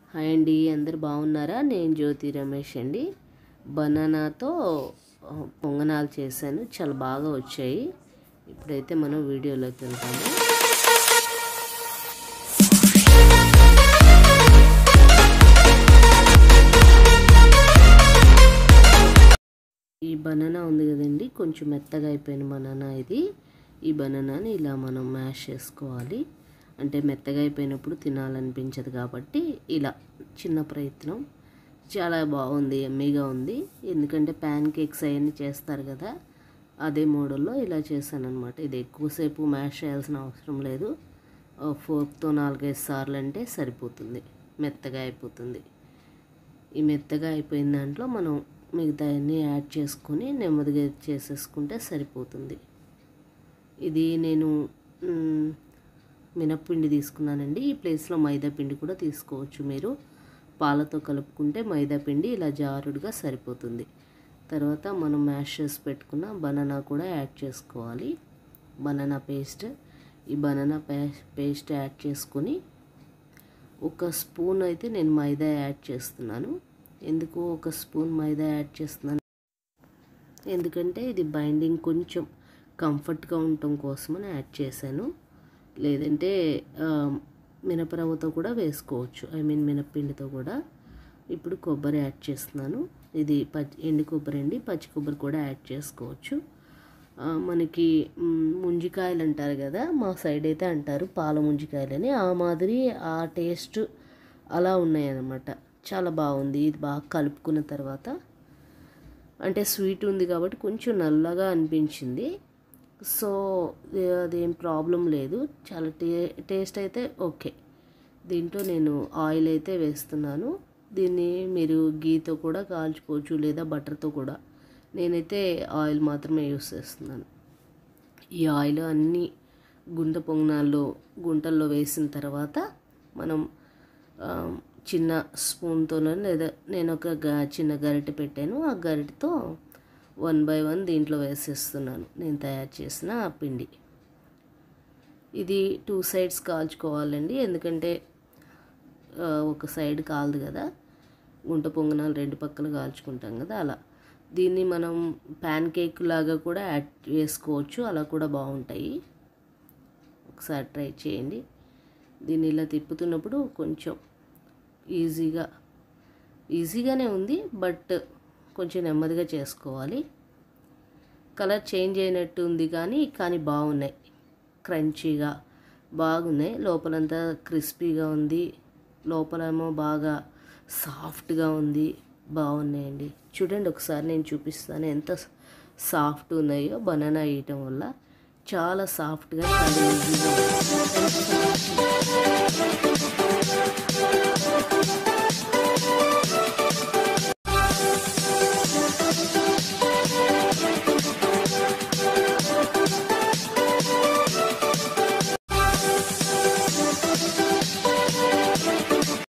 hi అండి అందరు బాగున్నారా నేను జ్యోతి రమేష్ అండి బనానాతో ఆ, పొంగనాలు చేశాను చాలా బాగా వచ్చాయి ఇప్పుడైతే మనం వీడియోలోకి వెళ్తాము ఈ బనానా ఉంది కదండి కొంచెం మెత్తగా అయిపోయిన బనానా ఇది ఈ బనానాని ఇలా మనం మ్యాష్ చేసుకోవాలి అంటే మెత్తగా అయిపోయినప్పుడు తినాలనిపించదు కాబట్టి ఇలా చిన్న ప్రయత్నం చాలా బాగుంది ఎమ్మీగా ఉంది ఎందుకంటే ప్యాన్ కేక్స్ అవన్నీ చేస్తారు కదా అదే మోడల్లో ఇలా చేశాను అనమాట ఇది ఎక్కువసేపు మ్యాష్ చేయాల్సిన అవసరం లేదు ఫోర్క్తో నాలుగైదు సార్లు అంటే సరిపోతుంది మెత్తగా అయిపోతుంది ఈ మెత్తగా అయిపోయిన దాంట్లో మనం మిగతా అన్నీ యాడ్ చేసుకొని నెమ్మదిగా చేసేసుకుంటే సరిపోతుంది ఇది నేను మ్, మినప్పిండి తీసుకున్నానండి ఈ ప్లేస్లో మైదా పిండి కూడా తీసుకోవచ్చు మీరు పాలతో కలుపుకుంటే మైదా పిండి ఇలా జారుడుగా సరిపోతుంది తర్వాత మనం మ్యాష్ చేసి పెట్టుకున్న బనానా కూడా యాడ్ చేసుకోవాలి బనానా పేస్ట్ ఈ బనానా పేస్ట్ యాడ్ చేసుకొని ఒక స్పూన్ అయితే నేను మైదా యాడ్ చేస్తున్నాను ఎందుకు ఒక స్పూన్ మైదా యాడ్ చేస్తున్నాను ఎందుకంటే ఇది బైండింగ్ కొంచెం కంఫర్ట్గా ఉండటం కోసమని యాడ్ చేశాను లేదంటే ఆ, మినపరవ్వతో కూడా వేసుకోవచ్చు ఐ మీన్ మినప్పిండితో కూడా ఇప్పుడు కొబ్బరి యాడ్ చేస్తున్నాను ఇది పచ్చి ఎండు కొబ్బరి అండి పచ్చి కొబ్బరి కూడా యాడ్ చేసుకోవచ్చు ఆ, మనకి మ్, ముంజికాయలు అంటారు కదా మా సైడ్ అయితే అంటారు పాల ముంజికాయలని ఆ మాదిరి ఆ టేస్ట్ అలా ఉన్నాయన్నమాట చాలా బాగుంది ఇది బాగా కలుపుకున్న తర్వాత అంటే స్వీట్ ఉంది కాబట్టి కొంచెం నల్లగా అనిపించింది సో ఏ- అదేం ప్రాబ్లం లేదు చాలా టే టేస్ట్ అయితే ఓకే దీంట్లో నేను ఆయిల్ అయితే వేస్తున్నాను దీన్ని మీరు గీతో కూడా కాల్చుకోవచ్చు లేదా బటర్తో కూడా నేనైతే ఆయిల్ మాత్రమే యూస్ చేస్తున్నాను ఈ ఆయిల్ అన్ని గుంట పొంగనాల్లో గుంటల్లో వేసిన తర్వాత మనం ఆ, చిన్న స్పూన్తోనో లేదా నేను ఒక గ చిన్న గరిటె పెట్టాను ఆ గరిటెతో వన్ బై వన్ దీంట్లో వేసేస్తున్నాను నేను తయారు చేసిన ఆ పిండి ఇది టూ సైడ్స్ కాల్చుకోవాలండి ఎందుకంటే ఆ, ఒక సైడ్ కాలదు కదా గుంట పొంగనాలు రెండు పక్కల కాల్చుకుంటాం కదా అలా దీన్ని మనం ప్యాన్ కేక్ లాగా కూడా యాడ్ చేసుకోవచ్చు అలా కూడా బాగుంటాయి ఒకసారి ట్రై చేయండి దీన్ని ఇలా తిప్పుతున్నప్పుడు కొంచెం ఈజీగా ఈజీగానే ఉంది బట్ కొంచెం నెమ్మదిగా చేసుకోవాలి కలర్ చేంజ్ అయినట్టు ఉంది కానీ కానీ బాగున్నాయి క్రంచీగా బాగున్నాయి లోపలంతా క్రిస్పీగా ఉంది లోపలేమో బాగా సాఫ్ట్గా ఉంది బాగున్నాయండి చూడండి ఒకసారి నేను చూపిస్తాను ఎంత సాఫ్ట్ ఉన్నాయో బనానా వేయటం వల్ల చాలా సాఫ్ట్గా చాలా ఈజీగా ఉంది